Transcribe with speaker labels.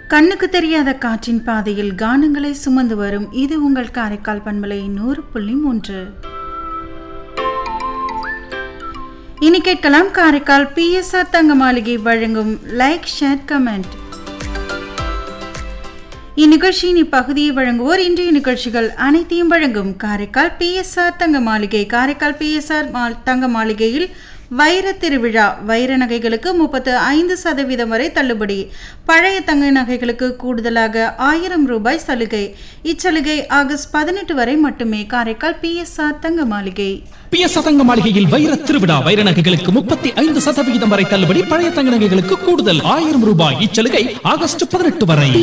Speaker 1: கண்ணுக்கு தெரியாத காற்றின் பாதையில் கானங்களை சுமந்து வரும் இது உங்கள் காரைக்கால் பண்பலை நூறு புள்ளி மூன்று இனி கேட்கலாம் காரைக்கால் பிஎஸ்ஆர் தங்க மாளிகை வழங்கும் லைக் ஷேர் கமெண்ட் இந்நிகழ்ச்சியின் இப்பகுதியை வழங்குவோர் இன்றைய நிகழ்ச்சிகள் அனைத்தையும் வழங்கும் காரைக்கால் பிஎஸ்ஆர் தங்க மாளிகை காரைக்கால் பிஎஸ்ஆர் தங்க மாளிகையில் வைர திருவிழா வைர நகைகளுக்கு முப்பத்து ஐந்து சதவீதம் வரை தள்ளுபடி பழைய தங்க நகைகளுக்கு கூடுதலாக ஆயிரம் ரூபாய் சலுகை இச்சலுகை ஆகஸ்ட் பதினெட்டு வரை மட்டுமே காரைக்கால் பிஎஸ்ஆர் தங்க மாளிகை
Speaker 2: பிஎஸ் தங்க மாளிகையில் வைர திருவிழா வைர நகைகளுக்கு முப்பத்தி ஐந்து சதவிகிதம் வரை தள்ளுபடி பழைய தங்க நகைகளுக்கு கூடுதல் ஆயிரம் ரூபாய் இச்சலுகை ஆகஸ்ட் பதினெட்டு வரை